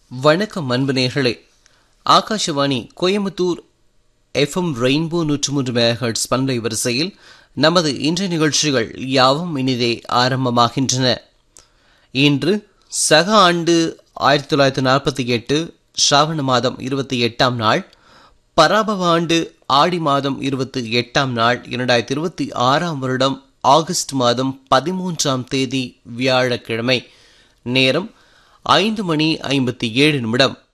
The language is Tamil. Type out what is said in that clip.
வணக்கம் அன்பு நேர்களே ஆகாஷவாணி கோயம்புத்தூர் எஃப்எம் ரெயின்போ நூற்று மூன்று மெகாஹெர்ட்ஸ் பண்பலை வரிசையில் நமது இன்றைய நிகழ்ச்சிகள் யாவும் இனிதே ஆரம்பமாகின்றன இன்று சக ஆண்டு ஆயிரத்தி தொள்ளாயிரத்தி நாற்பத்தி எட்டு ஸ்ராவண மாதம் இருபத்தி எட்டாம் நாள் பராபவ ஆண்டு ஆடி மாதம் இருபத்தி எட்டாம் நாள் இரண்டாயிரத்தி இருபத்தி ஆறாம் வருடம் ஆகஸ்ட் மாதம் பதிமூன்றாம் தேதி வியாழக்கிழமை நேரம் ஐந்து மணி ஐம்பத்தி ஏழு நிமிடம்